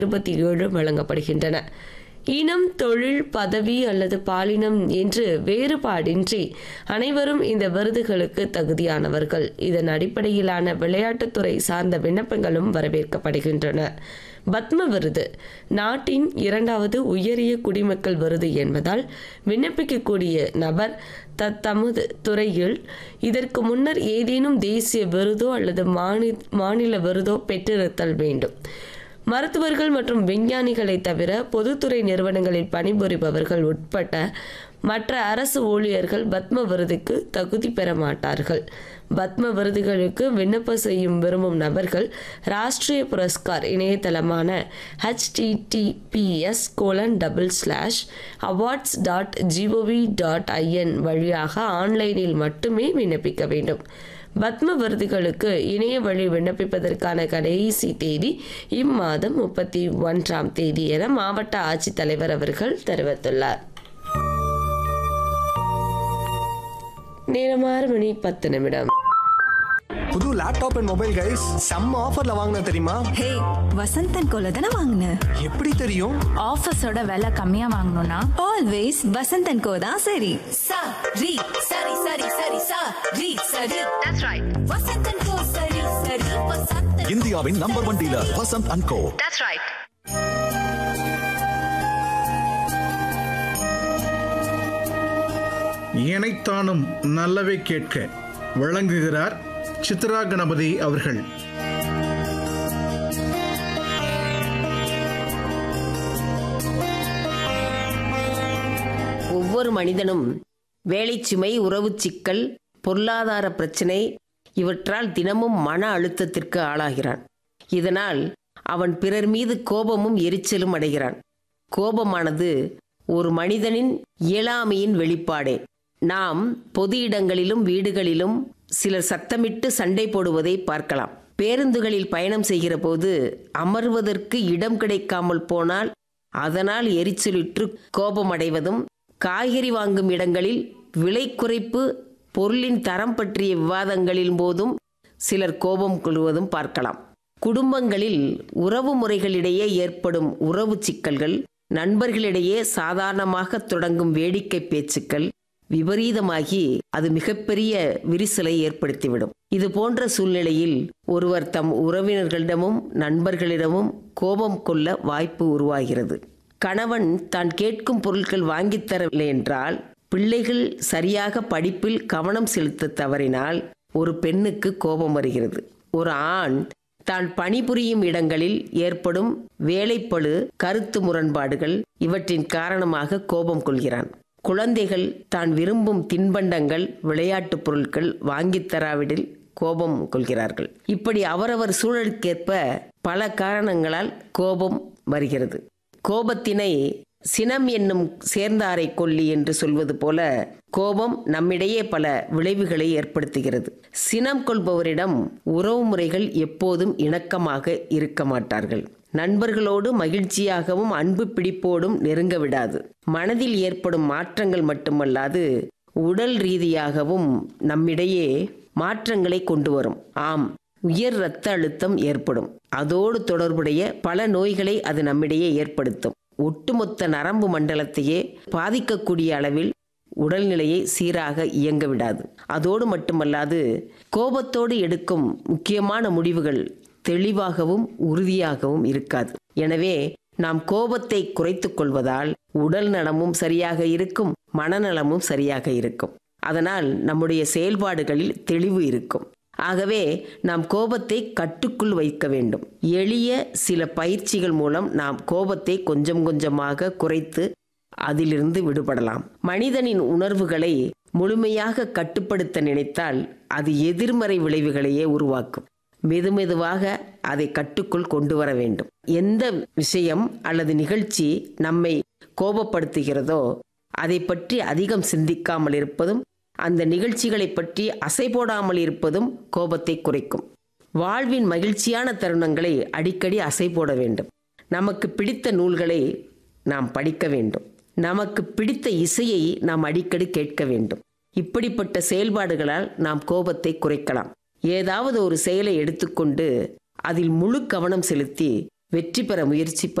இருபத்தி ஏழு வழங்கப்படுகின்றன இனம் தொழில் பதவி அல்லது பாலினம் என்று வேறுபாடின்றி அனைவரும் இந்த விருதுகளுக்கு தகுதியானவர்கள் இதன் அடிப்படையிலான விளையாட்டுத்துறை சார்ந்த விண்ணப்பங்களும் வரவேற்கப்படுகின்றன பத்ம விருது நாட்டின் இரண்டாவது உயரிய குடிமக்கள் விருது என்பதால் விண்ணப்பிக்கக்கூடிய நபர் தத்தமது துறையில் இதற்கு முன்னர் ஏதேனும் தேசிய விருதோ அல்லது மாநில மாநில விருதோ பெற்றிருத்தல் வேண்டும் மருத்துவர்கள் மற்றும் விஞ்ஞானிகளை தவிர பொதுத்துறை நிறுவனங்களில் பணிபுரிபவர்கள் உட்பட்ட மற்ற அரசு ஊழியர்கள் பத்ம விருதுக்கு தகுதி பெற மாட்டார்கள் பத்ம விருதுகளுக்கு விண்ணப்ப செய்யும் விரும்பும் நபர்கள் ராஷ்டிரிய புரஸ்கார் இணையதளமான HTTPS colon double slash awards dot G O V dot I N வழியாக ஆன்லைனில் மட்டுமே விண்ணப்பிக்க வேண்டும் பத்ம விருதுகளுக்கு இணைய வழி விண்ணப்பிப்பதற்கான கடைசி தேதி இம்மாதம் முப்பத்தி ஒன்றாம் தேதி என மாவட்ட ஆட்சித்தலைவர் அவர்கள் தெரிவித்துள்ளார் நேரம் ஆறு மணி பத்து நிமிடம் புது லேப்டாப் அண்ட் மொபைல் கைஸ் செம்ம ஆஃபர்ல வாங்கின தெரியுமா ஹே வசந்தன் கோல தானே வாங்கின எப்படி தெரியும் ஆஃபீஸோட விலை கம்மியா வாங்கணும்னா ஆல்வேஸ் வசந்தன் கோ தான் சரி sa ri sari sari sari sa ri sari that's right vasantan ko sari sari vasantan இந்தியாவின் number one dealer Vasanth and co that's right இணைத்தானும் நல்லவை கேட்க வழங்குகிறார் சித்ரா கணபதி அவர்கள் ஒவ்வொரு மனிதனும் வேலைச்சுமை உறவுச் சிக்கல் பொருளாதார பிரச்சனை இவற்றால் தினமும் மன அழுத்தத்திற்கு ஆளாகிறான் இதனால் அவன் பிறர் மீது கோபமும் எரிச்சலும் அடைகிறான் கோபமானது ஒரு மனிதனின் இயலாமையின் வெளிப்பாடே நாம் பொது இடங்களிலும் வீடுகளிலும் சிலர் சத்தமிட்டு சண்டை போடுவதை பார்க்கலாம் பேருந்துகளில் பயணம் செய்கிற போது அமர்வதற்கு இடம் கிடைக்காமல் போனால் அதனால் எரிச்சலுற்று கோபமடைவதும் காய்கறி வாங்கும் இடங்களில் விலை குறைப்பு பொருளின் தரம் பற்றிய விவாதங்களின் போதும் சிலர் கோபம் கொள்வதும் பார்க்கலாம் குடும்பங்களில் உறவு முறைகளிடையே ஏற்படும் உறவு சிக்கல்கள் நண்பர்களிடையே சாதாரணமாக தொடங்கும் வேடிக்கை பேச்சுக்கள் விபரீதமாகி அது மிகப்பெரிய விரிசலை ஏற்படுத்திவிடும் இது போன்ற சூழ்நிலையில் ஒருவர் தம் உறவினர்களிடமும் நண்பர்களிடமும் கோபம் கொள்ள வாய்ப்பு உருவாகிறது கணவன் தான் கேட்கும் பொருட்கள் வாங்கித் தரவில்லை என்றால் பிள்ளைகள் சரியாக படிப்பில் கவனம் செலுத்த தவறினால் ஒரு பெண்ணுக்கு கோபம் வருகிறது ஒரு ஆண் தான் பணிபுரியும் இடங்களில் ஏற்படும் வேலைப்பளு கருத்து முரண்பாடுகள் இவற்றின் காரணமாக கோபம் கொள்கிறான் குழந்தைகள் தான் விரும்பும் தின்பண்டங்கள் விளையாட்டுப் பொருட்கள் வாங்கித் தராவிடில் கோபம் கொள்கிறார்கள் இப்படி அவரவர் சூழலுக்கேற்ப பல காரணங்களால் கோபம் வருகிறது கோபத்தினை சினம் என்னும் சேர்ந்தாரை கொல்லி என்று சொல்வது போல கோபம் நம்மிடையே பல விளைவுகளை ஏற்படுத்துகிறது சினம் கொள்பவரிடம் உறவுமுறைகள் எப்போதும் இணக்கமாக இருக்க மாட்டார்கள் நண்பர்களோடு மகிழ்ச்சியாகவும் அன்பு பிடிப்போடும் நெருங்க விடாது மனதில் ஏற்படும் மாற்றங்கள் மட்டுமல்லாது உடல் ரீதியாகவும் நம்மிடையே மாற்றங்களை கொண்டு வரும் ஆம் உயர் இரத்த அழுத்தம் ஏற்படும் அதோடு தொடர்புடைய பல நோய்களை அது நம்மிடையே ஏற்படுத்தும் ஒட்டுமொத்த நரம்பு மண்டலத்தையே பாதிக்கக்கூடிய அளவில் உடல்நிலையை சீராக இயங்க விடாது அதோடு மட்டுமல்லாது கோபத்தோடு எடுக்கும் முக்கியமான முடிவுகள் தெளிவாகவும் உறுதியாகவும் இருக்காது எனவே நாம் கோபத்தை குறைத்துக் கொள்வதால் உடல் நலமும் சரியாக இருக்கும் மனநலமும் சரியாக இருக்கும் அதனால் நம்முடைய செயல்பாடுகளில் தெளிவு இருக்கும் ஆகவே நாம் கோபத்தை கட்டுக்குள் வைக்க வேண்டும் எளிய சில பயிற்சிகள் மூலம் நாம் கோபத்தை கொஞ்சம் கொஞ்சமாக குறைத்து அதிலிருந்து விடுபடலாம் மனிதனின் உணர்வுகளை முழுமையாக கட்டுப்படுத்த நினைத்தால் அது எதிர்மறை விளைவுகளையே உருவாக்கும் மெதுமெதுவாக அதை கட்டுக்குள் கொண்டு வர வேண்டும் எந்த விஷயம் அல்லது நிகழ்ச்சி நம்மை கோபப்படுத்துகிறதோ அதை பற்றி அதிகம் சிந்திக்காமல் இருப்பதும் அந்த நிகழ்ச்சிகளை பற்றி அசை போடாமல் இருப்பதும் கோபத்தை குறைக்கும் வாழ்வின் மகிழ்ச்சியான தருணங்களை அடிக்கடி அசை போட வேண்டும் நமக்கு பிடித்த நூல்களை நாம் படிக்க வேண்டும் நமக்கு பிடித்த இசையை நாம் அடிக்கடி கேட்க வேண்டும் இப்படிப்பட்ட செயல்பாடுகளால் நாம் கோபத்தை குறைக்கலாம் ஏதாவது ஒரு செயலை எடுத்துக்கொண்டு அதில் முழு கவனம் செலுத்தி வெற்றி பெற முயற்சிப்ப